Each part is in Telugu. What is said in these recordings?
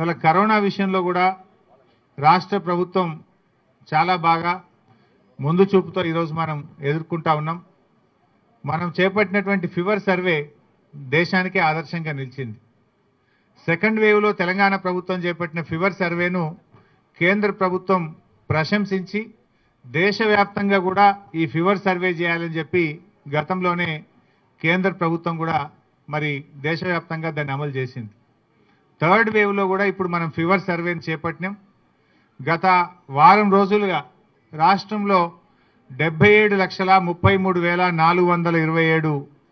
ఇవాళ కరోనా విషయంలో కూడా రాష్ట్ర ప్రభుత్వం చాలా బాగా ముందు చూపుతో ఈరోజు మనం ఎదుర్కొంటా ఉన్నాం మనం చేపట్టినటువంటి ఫీవర్ సర్వే దేశానికే ఆదర్శంగా నిలిచింది సెకండ్ వేవ్లో తెలంగాణ ప్రభుత్వం చేపట్టిన ఫీవర్ సర్వేను కేంద్ర ప్రభుత్వం ప్రశంసించి దేశవ్యాప్తంగా కూడా ఈ ఫీవర్ సర్వే చేయాలని చెప్పి గతంలోనే కేంద్ర ప్రభుత్వం కూడా మరి దేశవ్యాప్తంగా దాన్ని అమలు చేసింది థర్డ్ వేవ్లో కూడా ఇప్పుడు మనం ఫీవర్ సర్వేని చేపట్టినాం గత వారం రోజులుగా రాష్ట్రంలో డెబ్బై ఏడు లక్షల ముప్పై మూడు వేల నాలుగు వందల ఇరవై ఏడు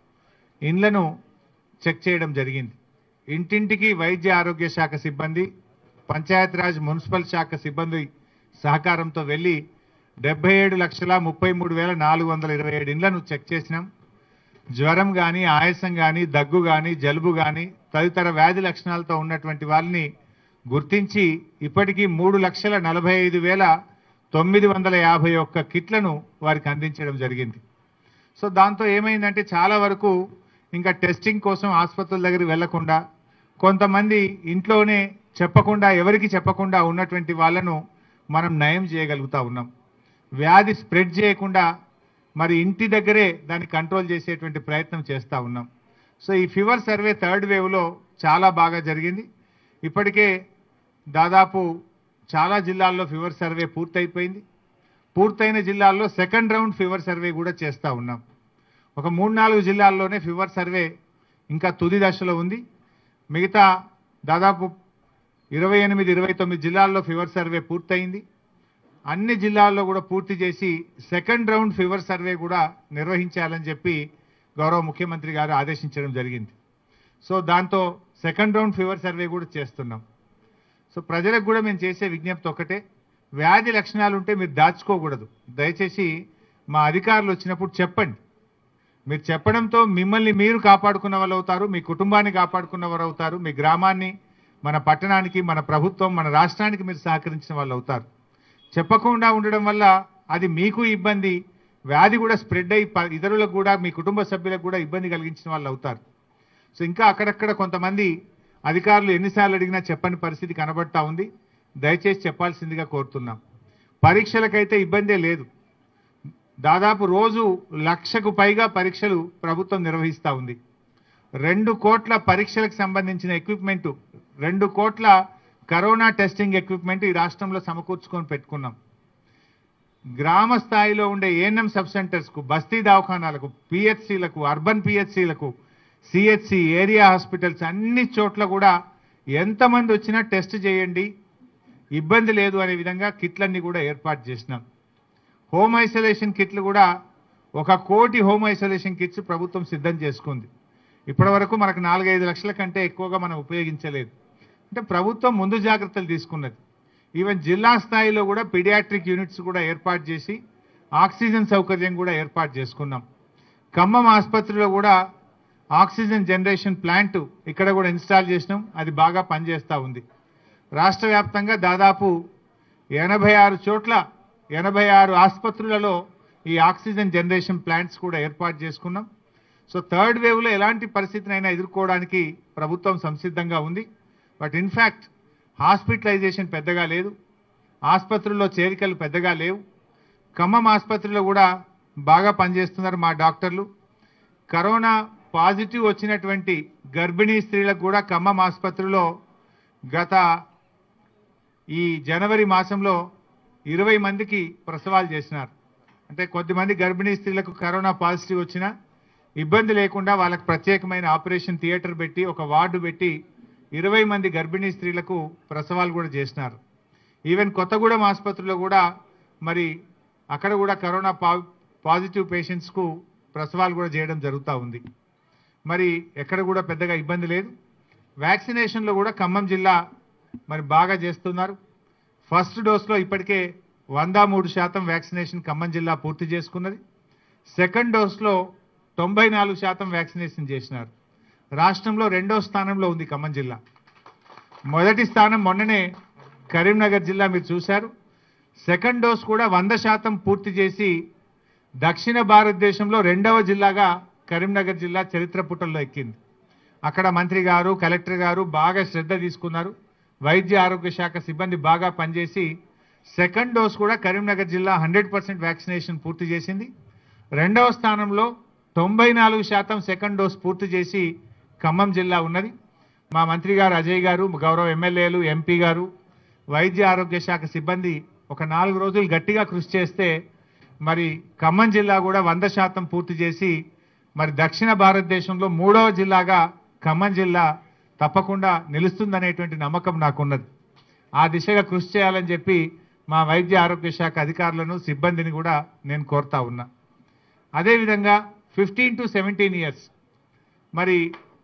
ఇండ్లను చెక్ చేయడం జరిగింది ఇంటింటికి వైద్య ఆరోగ్య శాఖ సిబ్బంది పంచాయతీరాజ్ మున్సిపల్ శాఖ సిబ్బంది సహకారంతో వెళ్ళి డెబ్బై ఏడు లక్షల ముప్పై మూడు వేల నాలుగు వందల ఇరవై ఏడు ఇండ్లను చెక్ చేసినాం జ్వరం కానీ ఆయాసం కానీ దగ్గు కానీ జలుబు కానీ తదితర వ్యాధి లక్షణాలతో ఉన్నటువంటి వాళ్ళని గుర్తించి ఇప్పటికీ మూడు లక్షల నలభై ఐదు వేల తొమ్మిది వందల యాభై ఒక్క కిట్లను వారికి అందించడం జరిగింది సో దాంతో ఏమైందంటే చాలా వరకు ఇంకా టెస్టింగ్ కోసం ఆసుపత్రుల దగ్గరికి వెళ్లకుండా కొంతమంది ఇంట్లోనే చెప్పకుండా ఎవరికి చెప్పకుండా ఉన్నటువంటి వాళ్ళను మనం నయం చేయగలుగుతా ఉన్నాం వ్యాధి స్ప్రెడ్ చేయకుండా మరి ఇంటి దగ్గరే దాన్ని కంట్రోల్ చేసేటువంటి ప్రయత్నం చేస్తూ ఉన్నాం సో ఈ ఫీవర్ సర్వే థర్డ్ వేవ్లో చాలా బాగా జరిగింది ఇప్పటికే దాదాపు చాలా జిల్లాల్లో ఫీవర్ సర్వే పూర్తయిపోయింది పూర్తయిన జిల్లాల్లో సెకండ్ రౌండ్ ఫీవర్ సర్వే కూడా చేస్తూ ఉన్నాం ఒక మూడు నాలుగు జిల్లాల్లోనే ఫీవర్ సర్వే ఇంకా తుది దశలో ఉంది మిగతా దాదాపు ఇరవై ఎనిమిది ఇరవై తొమ్మిది జిల్లాల్లో ఫీవర్ సర్వే పూర్తయింది అన్ని జిల్లాల్లో కూడా పూర్తి చేసి సెకండ్ రౌండ్ ఫీవర్ సర్వే కూడా నిర్వహించాలని చెప్పి గౌరవ ముఖ్యమంత్రి గారు ఆదేశించడం జరిగింది సో దాంతో సెకండ్ రౌండ్ ఫీవర్ సర్వే కూడా చేస్తున్నాం సో ప్రజలకు కూడా మేము చేసే విజ్ఞప్తి ఒకటే వ్యాధి లక్షణాలు ఉంటే మీరు దాచుకోకూడదు దయచేసి మా అధికారులు వచ్చినప్పుడు చెప్పండి మీరు చెప్పడంతో మిమ్మల్ని మీరు కాపాడుకున్న వాళ్ళు అవుతారు మీ కుటుంబాన్ని కాపాడుకున్న వారు అవుతారు మీ గ్రామాన్ని మన పట్టణానికి మన ప్రభుత్వం మన రాష్ట్రానికి మీరు సహకరించిన వాళ్ళు అవుతారు చెప్పకుండా ఉండడం వల్ల అది మీకు ఇబ్బంది వ్యాధి కూడా స్ప్రెడ్ అయ్యి ప- ఇతరులకు కూడా మీ కుటుంబ సభ్యులకు కూడా ఇబ్బంది కలిగించిన వాళ్ళు అవుతారు సో ఇంకా అక్కడక్కడ కొంతమంది అధికారులు ఎన్నిసార్లు అడిగినా చెప్పని పరిస్థితి కనబడతా ఉంది దయచేసి చెప్పాల్సిందిగా కోరుతున్నాం పరీక్షలకైతే ఇబ్బందే లేదు దాదాపు రోజు లక్షకు పైగా పరీక్షలు ప్రభుత్వం నిర్వహిస్తూ ఉంది రెండు కోట్ల పరీక్షలకు సంబంధించిన ఎక్విప్మెంట్ రెండు కోట్ల కరోనా టెస్టింగ్ ఎక్విప్మెంట్ ఈ రాష్ట్రంలో సమకూర్చుకొని పెట్టుకున్నాం గ్రామ స్థాయిలో ఉండే ఏఎన్ఎం సబ్ సెంటర్స్కు బస్తీ దవాఖానాలకు పిహెచ్సిలకు అర్బన్ పిహెచ్సిలకు సిహెచ్సి ఏరియా హాస్పిటల్స్ అన్ని చోట్ల కూడా ఎంతమంది వచ్చినా టెస్ట్ చేయండి ఇబ్బంది లేదు అనే విధంగా కిట్లన్నీ కూడా ఏర్పాటు చేసినాం హోమ్ ఐసోలేషన్ కిట్లు కూడా ఒక కోటి హోమ్ ఐసోలేషన్ కిట్స్ ప్రభుత్వం సిద్ధం చేసుకుంది ఇప్పటి వరకు మనకు నాలుగైదు లక్షల కంటే ఎక్కువగా మనం ఉపయోగించలేదు అంటే ప్రభుత్వం ముందు జాగ్రత్తలు తీసుకున్నది ఈవెన్ జిల్లా స్థాయిలో కూడా పీడియాట్రిక్ యూనిట్స్ కూడా ఏర్పాటు చేసి ఆక్సిజన్ సౌకర్యం కూడా ఏర్పాటు చేసుకున్నాం ఖమ్మం ఆసుపత్రిలో కూడా ఆక్సిజన్ జనరేషన్ ప్లాంట్ ఇక్కడ కూడా ఇన్స్టాల్ చేసినాం అది బాగా పనిచేస్తూ ఉంది రాష్ట్ర వ్యాప్తంగా దాదాపు ఎనభై ఆరు చోట్ల ఎనభై ఆరు ఆసుపత్రులలో ఈ ఆక్సిజన్ జనరేషన్ ప్లాంట్స్ కూడా ఏర్పాటు చేసుకున్నాం సో థర్డ్ వేవ్లో ఎలాంటి పరిస్థితినైనా ఎదుర్కోవడానికి ప్రభుత్వం సంసిద్ధంగా ఉంది బట్ ఇన్ఫ్యాక్ట్ హాస్పిటలైజేషన్ పెద్దగా లేదు ఆసుపత్రుల్లో చేరికలు పెద్దగా లేవు ఖమ్మం ఆసుపత్రిలో కూడా బాగా పనిచేస్తున్నారు మా డాక్టర్లు కరోనా పాజిటివ్ వచ్చినటువంటి గర్భిణీ స్త్రీలకు కూడా ఖమ్మం ఆసుపత్రిలో గత ఈ జనవరి మాసంలో ఇరవై మందికి ప్రసవాలు చేసినారు అంటే కొద్దిమంది గర్భిణీ స్త్రీలకు కరోనా పాజిటివ్ వచ్చినా ఇబ్బంది లేకుండా వాళ్ళకి ప్రత్యేకమైన ఆపరేషన్ థియేటర్ పెట్టి ఒక వార్డు పెట్టి ఇరవై మంది గర్భిణీ స్త్రీలకు ప్రసవాలు కూడా చేసినారు ఈవెన్ కొత్తగూడెం ఆసుపత్రిలో కూడా మరి అక్కడ కూడా కరోనా పా పాజిటివ్ పేషెంట్స్కు ప్రసవాలు కూడా చేయడం జరుగుతూ ఉంది మరి ఎక్కడ కూడా పెద్దగా ఇబ్బంది లేదు వ్యాక్సినేషన్లో కూడా ఖమ్మం జిల్లా మరి బాగా చేస్తున్నారు ఫస్ట్ డోస్లో ఇప్పటికే వంద మూడు శాతం వ్యాక్సినేషన్ ఖమ్మం జిల్లా పూర్తి చేసుకున్నది సెకండ్ డోస్లో తొంభై నాలుగు శాతం వ్యాక్సినేషన్ చేసినారు రాష్ట్రంలో రెండో స్థానంలో ఉంది ఖమ్మం జిల్లా మొదటి స్థానం మొన్ననే కరీంనగర్ జిల్లా మీరు చూశారు సెకండ్ డోస్ కూడా వంద శాతం పూర్తి చేసి దక్షిణ భారతదేశంలో రెండవ జిల్లాగా కరీంనగర్ జిల్లా చరిత్ర పుటల్లో ఎక్కింది అక్కడ మంత్రి గారు కలెక్టర్ గారు బాగా శ్రద్ధ తీసుకున్నారు వైద్య ఆరోగ్య శాఖ సిబ్బంది బాగా పనిచేసి సెకండ్ డోస్ కూడా కరీంనగర్ జిల్లా హండ్రెడ్ పర్సెంట్ వ్యాక్సినేషన్ పూర్తి చేసింది రెండవ స్థానంలో తొంభై నాలుగు శాతం సెకండ్ డోస్ పూర్తి చేసి ఖమ్మం జిల్లా ఉన్నది మా మంత్రి గారు అజయ్ గారు గౌరవ ఎమ్మెల్యేలు ఎంపీ గారు వైద్య ఆరోగ్య శాఖ సిబ్బంది ఒక నాలుగు రోజులు గట్టిగా కృషి చేస్తే మరి ఖమ్మం జిల్లా కూడా వంద శాతం పూర్తి చేసి మరి దక్షిణ భారతదేశంలో మూడవ జిల్లాగా ఖమ్మం జిల్లా తప్పకుండా నిలుస్తుందనేటువంటి నమ్మకం నాకున్నది ఆ దిశగా కృషి చేయాలని చెప్పి మా వైద్య ఆరోగ్య శాఖ అధికారులను సిబ్బందిని కూడా నేను కోరుతా ఉన్నా అదేవిధంగా ఫిఫ్టీన్ టు సెవెంటీన్ ఇయర్స్ మరి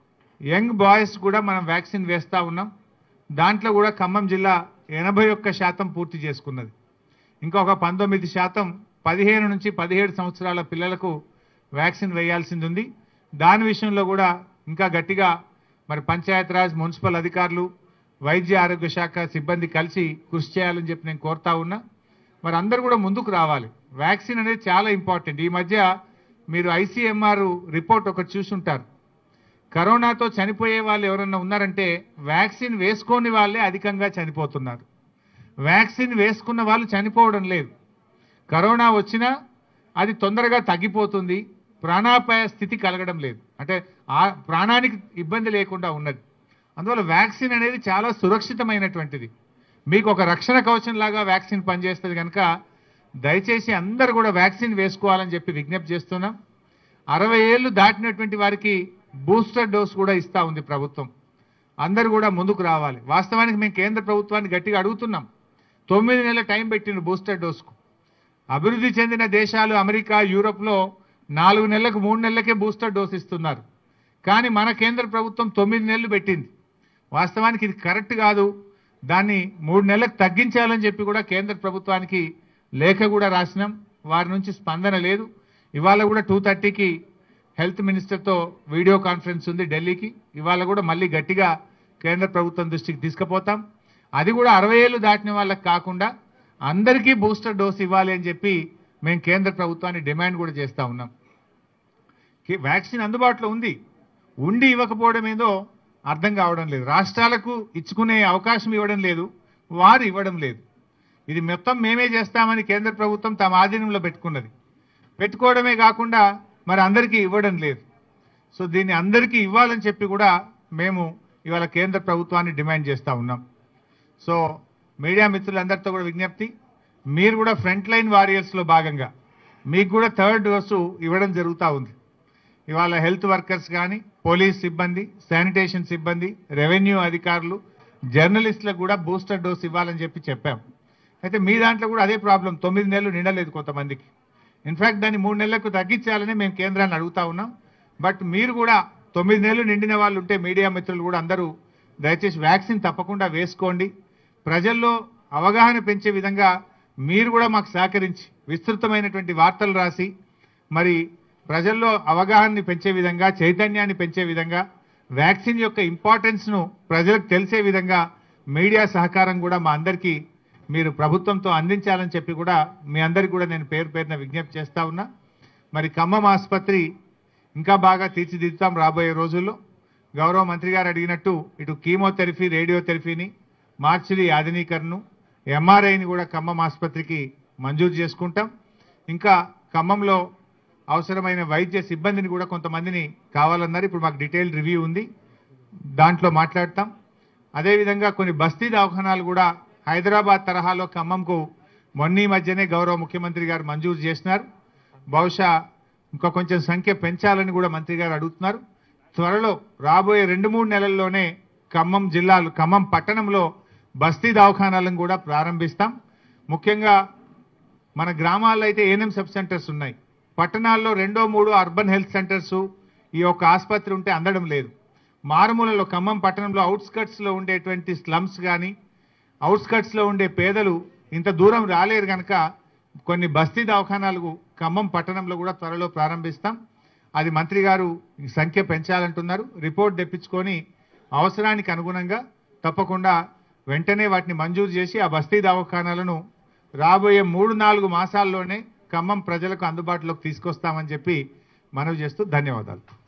యంగ్ బాయ్స్ కూడా మనం వ్యాక్సిన్ వేస్తూ ఉన్నాం దాంట్లో కూడా ఖమ్మం జిల్లా ఎనభై ఒక్క శాతం పూర్తి చేసుకున్నది ఇంకొక పంతొమ్మిది శాతం పదిహేను నుంచి పదిహేడు సంవత్సరాల పిల్లలకు వ్యాక్సిన్ వేయాల్సింది ఉంది దాని విషయంలో కూడా ఇంకా గట్టిగా మరి పంచాయతీరాజ్ మున్సిపల్ అధికారులు వైద్య ఆరోగ్య శాఖ సిబ్బంది కలిసి కృషి చేయాలని చెప్పి నేను కోరుతా ఉన్నా మరి అందరూ కూడా ముందుకు రావాలి వ్యాక్సిన్ అనేది చాలా ఇంపార్టెంట్ ఈ మధ్య మీరు ఐసీఎంఆర్ రిపోర్ట్ ఒకటి చూసుంటారు కరోనాతో చనిపోయే వాళ్ళు ఎవరన్నా ఉన్నారంటే వ్యాక్సిన్ వేసుకోని వాళ్ళే అధికంగా చనిపోతున్నారు వ్యాక్సిన్ వేసుకున్న వాళ్ళు చనిపోవడం లేదు కరోనా వచ్చినా అది తొందరగా తగ్గిపోతుంది ప్రాణాపాయ స్థితి కలగడం లేదు అంటే ఆ ప్రాణానికి ఇబ్బంది లేకుండా ఉన్నది అందువల్ల వ్యాక్సిన్ అనేది చాలా సురక్షితమైనటువంటిది మీకు ఒక రక్షణ కవచం లాగా వ్యాక్సిన్ పనిచేస్తుంది కనుక దయచేసి అందరూ కూడా వ్యాక్సిన్ వేసుకోవాలని చెప్పి విజ్ఞప్తి చేస్తున్నాం అరవై ఏళ్ళు దాటినటువంటి వారికి బూస్టర్ డోస్ కూడా ఇస్తా ఉంది ప్రభుత్వం అందరూ కూడా ముందుకు రావాలి వాస్తవానికి మేము కేంద్ర ప్రభుత్వాన్ని గట్టిగా అడుగుతున్నాం తొమ్మిది నెలల టైం పెట్టిండు బూస్టర్ డోస్కు అభివృద్ధి చెందిన దేశాలు అమెరికా యూరోప్లో నాలుగు నెలలకు మూడు నెలలకే బూస్టర్ డోస్ ఇస్తున్నారు కానీ మన కేంద్ర ప్రభుత్వం తొమ్మిది నెలలు పెట్టింది వాస్తవానికి ఇది కరెక్ట్ కాదు దాన్ని మూడు నెలలకు తగ్గించాలని చెప్పి కూడా కేంద్ర ప్రభుత్వానికి లేఖ కూడా రాసినాం వారి నుంచి స్పందన లేదు ఇవాళ కూడా టూ థర్టీకి హెల్త్ మినిస్టర్తో వీడియో కాన్ఫరెన్స్ ఉంది ఢిల్లీకి ఇవాళ కూడా మళ్ళీ గట్టిగా కేంద్ర ప్రభుత్వం దృష్టికి తీసుకుపోతాం అది కూడా అరవై ఏళ్ళు దాటిన వాళ్ళకి కాకుండా అందరికీ బూస్టర్ డోస్ ఇవ్వాలి అని చెప్పి మేము కేంద్ర ప్రభుత్వాన్ని డిమాండ్ కూడా చేస్తా ఉన్నాం కి- వ్యాక్సిన్ అందుబాటులో ఉంది ఉండి ఇవ్వకపోవడం ఏదో అర్థం కావడం లేదు రాష్ట్రాలకు ఇచ్చుకునే అవకాశం ఇవ్వడం లేదు వారు ఇవ్వడం లేదు ఇది మొత్తం మేమే చేస్తామని కేంద్ర ప్రభుత్వం తమ ఆధీనంలో పెట్టుకున్నది పెట్టుకోవడమే కాకుండా మరి అందరికీ ఇవ్వడం లేదు సో దీన్ని అందరికీ ఇవ్వాలని చెప్పి కూడా మేము ఇవాళ కేంద్ర ప్రభుత్వాన్ని డిమాండ్ చేస్తా ఉన్నాం సో మీడియా మిత్రులందరితో కూడా విజ్ఞప్తి మీరు కూడా ఫ్రంట్ లైన్ వారియర్స్లో భాగంగా మీకు కూడా థర్డ్ డోసు ఇవ్వడం జరుగుతూ ఉంది ఇవాళ హెల్త్ వర్కర్స్ కానీ పోలీస్ సిబ్బంది శానిటేషన్ సిబ్బంది రెవెన్యూ అధికారులు జర్నలిస్టులకు కూడా బూస్టర్ డోస్ ఇవ్వాలని చెప్పి చెప్పాం అయితే మీ దాంట్లో కూడా అదే ప్రాబ్లం తొమ్మిది నెలలు నిండలేదు కొంతమందికి ఇన్ఫాక్ట్ దాన్ని మూడు నెలలకు తగ్గించాలని మేము కేంద్రాన్ని అడుగుతా ఉన్నాం బట్ మీరు కూడా తొమ్మిది నెలలు నిండిన వాళ్ళు ఉంటే మీడియా మిత్రులు కూడా అందరూ దయచేసి వ్యాక్సిన్ తప్పకుండా వేసుకోండి ప్రజల్లో అవగాహన పెంచే విధంగా మీరు కూడా మాకు సహకరించి విస్తృతమైనటువంటి వార్తలు రాసి మరి ప్రజల్లో అవగాహనని పెంచే విధంగా చైతన్యాన్ని పెంచే విధంగా వ్యాక్సిన్ యొక్క ఇంపార్టెన్స్ను ప్రజలకు తెలిసే విధంగా మీడియా సహకారం కూడా మా అందరికీ మీరు ప్రభుత్వంతో అందించాలని చెప్పి కూడా మీ అందరికీ కూడా నేను పేరు పేరున విజ్ఞప్తి చేస్తా ఉన్నా మరి ఖమ్మం ఆసుపత్రి ఇంకా బాగా తీర్చిదిద్దుతాం రాబోయే రోజుల్లో గౌరవ మంత్రి గారు అడిగినట్టు ఇటు కీమోథెరపీ రేడియోథెరపీని మార్చిడి ఆధునీకరణను ఎంఆర్ఐని కూడా ఖమ్మం ఆసుపత్రికి మంజూరు చేసుకుంటాం ఇంకా ఖమ్మంలో అవసరమైన వైద్య సిబ్బందిని కూడా కొంతమందిని కావాలన్నారు ఇప్పుడు మాకు డీటెయిల్డ్ రివ్యూ ఉంది దాంట్లో మాట్లాడతాం అదేవిధంగా కొన్ని బస్తీ దవాఖానాలు కూడా హైదరాబాద్ తరహాలో ఖమ్మంకు మొన్నీ మధ్యనే గౌరవ ముఖ్యమంత్రి గారు మంజూరు చేసినారు బహుశా ఇంకా కొంచెం సంఖ్య పెంచాలని కూడా మంత్రి గారు అడుగుతున్నారు త్వరలో రాబోయే రెండు మూడు నెలల్లోనే ఖమ్మం జిల్లాలు ఖమ్మం పట్టణంలో బస్తీ దవాఖానాలను కూడా ప్రారంభిస్తాం ముఖ్యంగా మన గ్రామాల్లో అయితే ఏఎన్ఎం సబ్ సెంటర్స్ ఉన్నాయి పట్టణాల్లో రెండో మూడో అర్బన్ హెల్త్ సెంటర్స్ ఈ యొక్క ఆసుపత్రి ఉంటే అందడం లేదు మారుమూలలో ఖమ్మం పట్టణంలో అవుట్స్కట్స్లో ఉండేటువంటి స్లమ్స్ కానీ అవుట్స్కట్స్లో ఉండే పేదలు ఇంత దూరం రాలేరు కనుక కొన్ని బస్తీ దవాఖానాలు ఖమ్మం పట్టణంలో కూడా త్వరలో ప్రారంభిస్తాం అది మంత్రి గారు ఈ సంఖ్య పెంచాలంటున్నారు రిపోర్ట్ తెప్పించుకొని అవసరానికి అనుగుణంగా తప్పకుండా వెంటనే వాటిని మంజూరు చేసి ఆ బస్తీ దవాఖానాలను రాబోయే మూడు నాలుగు మాసాల్లోనే ఖమ్మం ప్రజలకు అందుబాటులోకి తీసుకొస్తామని చెప్పి మనవి చేస్తూ ధన్యవాదాలు